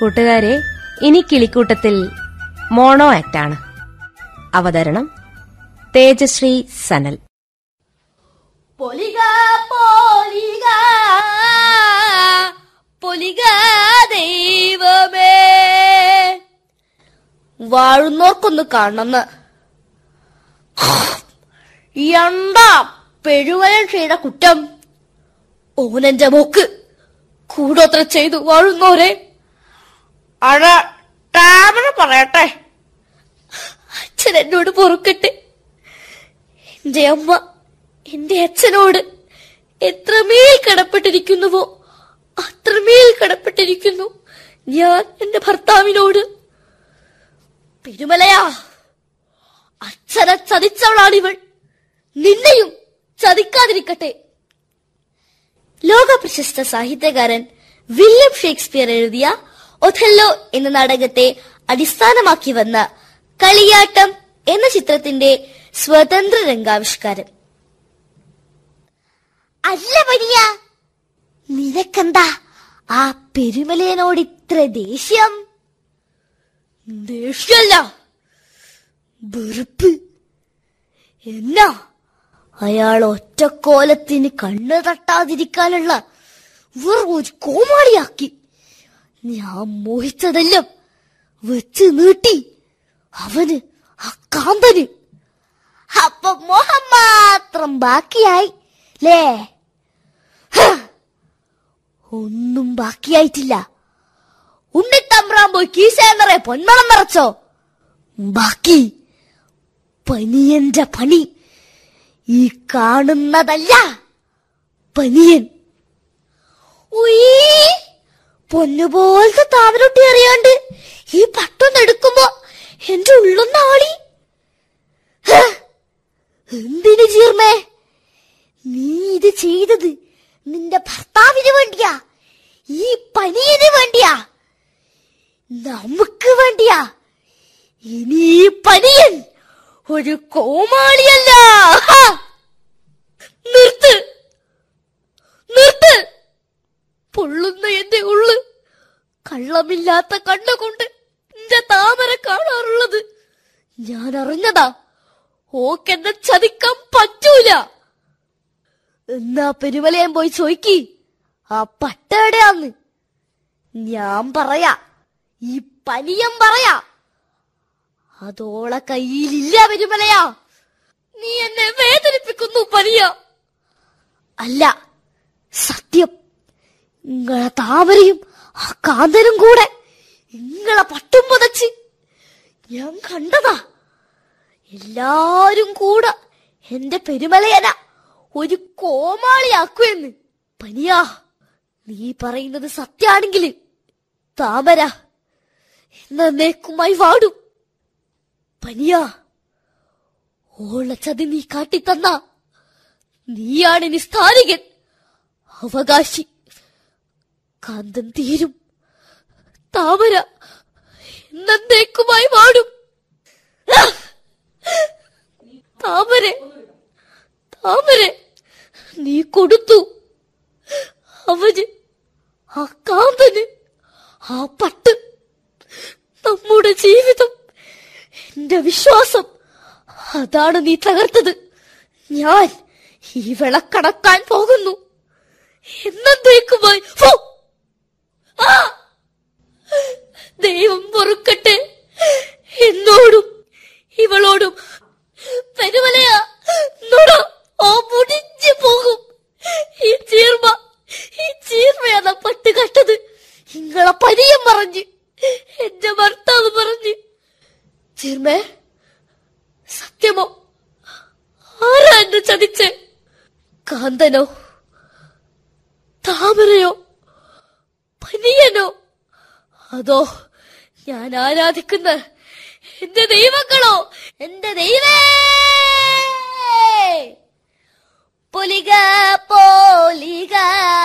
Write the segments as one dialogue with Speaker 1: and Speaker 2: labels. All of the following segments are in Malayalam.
Speaker 1: കൂട്ടുകാരെ ഇനി കിളിക്കൂട്ടത്തിൽ മോണോ ആക്ടാണ് അവതരണം തേജശ്രീ സനൽ
Speaker 2: പൊലിക പൊലിക പൊലിക ദൈവമേ വാഴുന്നോർക്കൊന്ന് കാണുന്ന എന്താ പെരുവലൻ ചെയ്ത കുറ്റം ഓനെന്റെ മോക്ക് കൂടോത്ര ചെയ്തു വാഴുന്നോരെ അഴ ടാമന പറയട്ടെ അച്ഛൻ എന്നോട് പൊറുക്കട്ടെ എന്റെ അമ്മ എന്റെ അച്ഛനോട് എത്രമേൽ കടപ്പെട്ടിരിക്കുന്നുവോ അത്രമേൽ കടപ്പെട്ടിരിക്കുന്നു ഞാൻ എന്റെ ഭർത്താവിനോട് പെരുമലയാ അച്ഛനെ ചതിച്ചവളാണിവൾ നിന്നെയും ചതിക്കാതിരിക്കട്ടെ ലോക പ്രശസ്ത സാഹിത്യകാരൻ വില്യം ഷേക്സ്പിയർ എഴുതിയ ഒഥല്ലോ എന്ന നാടകത്തെ അടിസ്ഥാനമാക്കി വന്ന കളിയാട്ടം എന്ന ചിത്രത്തിന്റെ സ്വതന്ത്ര രംഗാവിഷ്കാരം അല്ല വലിയ നിനക്കെന്താ ആ പെരുമലയനോട് ഇത്ര ദേഷ്യം ദേഷ്യമല്ല വെറുപ്പ് എന്നാ അയാൾ ഒറ്റക്കോലത്തിന് കണ്ണു തട്ടാതിരിക്കാനുള്ള വെറും ഒരു കോമാളിയാക്കി ഞാൻ മോഹിച്ചതെല്ലാം വെച്ച് നീട്ടി അവന് ആ കാന്തന് അപ്പൊ മോഹം മാത്രം ബാക്കിയായി ലേ ഹ! ഒന്നും ബാക്കിയായിട്ടില്ല ഉണ്ണിത്തമ്പ്രാൻ പോയി കീശേന്നറെ പൊന്മണം നിറച്ചോ ബാക്കി പനിയന്റെ പണി ഈ കാണുന്നതല്ല പനിയൻ ഉയ്യ്! പൊന്നുപോലത്തെ താമരൊട്ടി അറിയാണ്ട് ഈ പട്ടൊന്ന് എടുക്കുമ്പോ എന്റെ ഉള്ളൊന്ന് ആളി ഹ! എന്തിന് ചീർമേ നീ ഇത് ചെയ്തത് നിന്റെ ഭർത്താവിന് വേണ്ടിയാ ഈ പനിയന് വേണ്ടിയാ നമുക്ക് വേണ്ടിയാ ഇനി ഈ പനിയൻ ഒരു കോമാളിയല്ല ഹ! നിർത്ത് നിർത്ത് പൊള്ളുന്ന എന്റെ ഉള്ള് കള്ളമില്ലാത്ത കണ്ണുകൊണ്ട് എന്റെ താമര കാണാറുള്ളത് ഞാൻ അറിഞ്ഞതാ ഓക്കെന്നെ ചതിക്കാൻ പറ്റൂല എന്നാ പെരുമലയാൻ പോയി ചോയ്ക്കി ആ പട്ടയുടെയാന്ന് ഞാൻ പറയാ ഈ പനിയം പറയാ അതോളെ കയ്യിലില്ല പെരുമലയാ നീ എന്നെ വേദനിപ്പിക്കുന്നു പനിയ അല്ല സത്യം ഇങ്ങളെ താമരയും ആ കാന്തനും കൂടെ ഇങ്ങളെ പട്ടും പുതച്ച് ഞാൻ കണ്ടതാ എല്ലാരും കൂടെ എന്റെ പെരുമലയന ഒരു കോമാളിയാക്കുമെന്ന് പനിയാ നീ പറയുന്നത് സത്യാണെങ്കിൽ താമര എന്നേക്കുമായി വാടും പനിയാ ഓള ചതി നീ കാട്ടിത്തന്ന നീയാണ് ഇനി സ്ഥാനികൻ അവകാശി കാന്തം തീരും താമര എന്നേക്കുമായി വാടും ആ! താമരെ താമരെ നീ കൊടുത്തു അവന് ആ കാന്തന് ആ പട്ട് നമ്മുടെ ജീവിതം എന്റെ വിശ്വാസം അതാണ് നീ തകർത്തത് ഞാൻ ഈ വിളക്കടക്കാൻ പോകുന്നു എന്നേക്കുമായി ഫോ! ആ! ദൈവം പൊറുക്കട്ടെ എന്നോടും ഇവളോടും പെരുമലയാ നോടോ ഓ മുടിഞ്ഞു പോകും ഈ ചീർമ ഈ ചീർമയാണ് പട്ട് കട്ടത് ഇങ്ങളെ പരിയം പറഞ്ഞ് എന്റെ ഭർത്താവ് പറഞ്ഞ് ചീർമേ സത്യമോ ആരാ എന്നെ ചതിച്ചേ കാന്തനോ താമരയോ പനിയനോ അതോ ഞാൻ ആരാധിക്കുന്ന എന്റെ ദൈവങ്ങളോ എന്റെ ദൈവേ പൊലിക പോലിക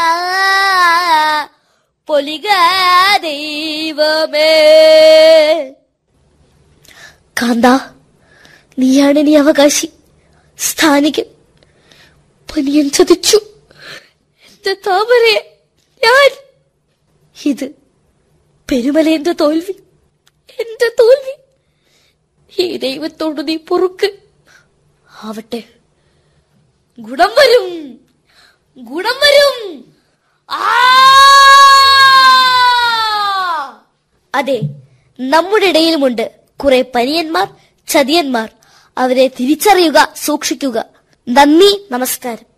Speaker 2: പൊലിക ദൈവമേ കാന്ത നീയാണ് ഇനി അവകാശി സ്ഥാനികൻ പനിയൻ ചതിച്ചു എന്റെ താമരയെ ഞാൻ ഇത് പെരുമലേന്റെ തോൽവി എന്റെ തോൽവി ഈ ദൈവത്തോട് നീ പൊറുക്ക് ആവട്ടെ ഗുണം വരും ഗുണം വരും ആ! അതെ നമ്മുടെ ഇടയിലുമുണ്ട് കുറെ പനിയന്മാർ ചതിയന്മാർ അവരെ തിരിച്ചറിയുക സൂക്ഷിക്കുക നന്ദി നമസ്കാരം